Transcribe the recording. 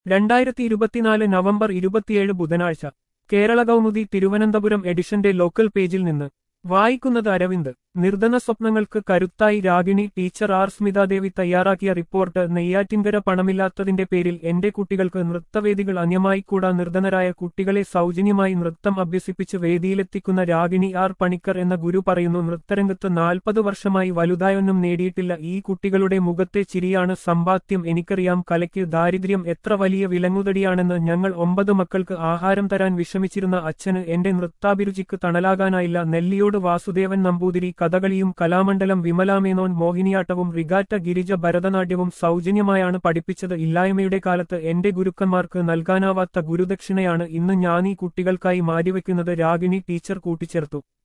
രണ്ടായിരത്തി ഇരുപത്തിനാല് നവംബർ ഇരുപത്തിയേഴ് ബുധനാഴ്ച കേരള കൗമുദി തിരുവനന്തപുരം എഡിഷന്റെ ലോക്കൽ പേജിൽ നിന്ന് വായിക്കുന്നത് അരവിന്ദ് നിർധന സ്വപ്നങ്ങൾക്ക് കരുത്തായി രാഗിണി ടീച്ചർ ആർ സ്മിതാദേവി തയ്യാറാക്കിയ റിപ്പോർട്ട് നെയ്യാറ്റിൻകര പണമില്ലാത്തതിന്റെ പേരിൽ എന്റെ കുട്ടികൾക്ക് നൃത്തവേദികൾ അന്യമായിക്കൂടാ നിർധനരായ കുട്ടികളെ സൗജന്യമായി നൃത്തം അഭ്യസിപ്പിച്ച് വേദിയിലെത്തിക്കുന്ന രാഗിണി ആർ പണിക്കർ എന്ന ഗുരു പറയുന്നു നൃത്തരംഗത്ത് നാൽപ്പത് വർഷമായി വലുതായൊന്നും നേടിയിട്ടില്ല ഈ കുട്ടികളുടെ മുഖത്തെ ചിരിയാണ് സമ്പാദ്യം എനിക്കറിയാം കലയ്ക്ക് ദാരിദ്ര്യം എത്ര വലിയ വിലങ്ങുതടിയാണെന്ന് ഞങ്ങൾ ഒമ്പത് മക്കൾക്ക് ആഹാരം തരാൻ വിഷമിച്ചിരുന്ന അച്ഛന് എന്റെ നൃത്താഭിരുചിക്ക് തണലാകാനായില്ല നെല്ലിയോട് വാസുദേവൻ നമ്പൂതിരി കഥകളിയും കലാമണ്ഡലം വിമലാമേനോൻ മോഹിനിയാട്ടവും റിഗാറ്റ ഗിരിജ ഭരതനാട്യവും സൗജന്യമായാണ് പഠിപ്പിച്ചത് ഇല്ലായ്മയുടെ കാലത്ത് എന്റെ ഗുരുക്കന്മാർക്ക് നൽകാനാവാത്ത ഗുരുദക്ഷിണയാണ് ഇന്ന് ഞാനീ കുട്ടികൾക്കായി മാറ്റിവെക്കുന്നത് രാഗിണി ടീച്ചർ കൂട്ടിച്ചേർത്തു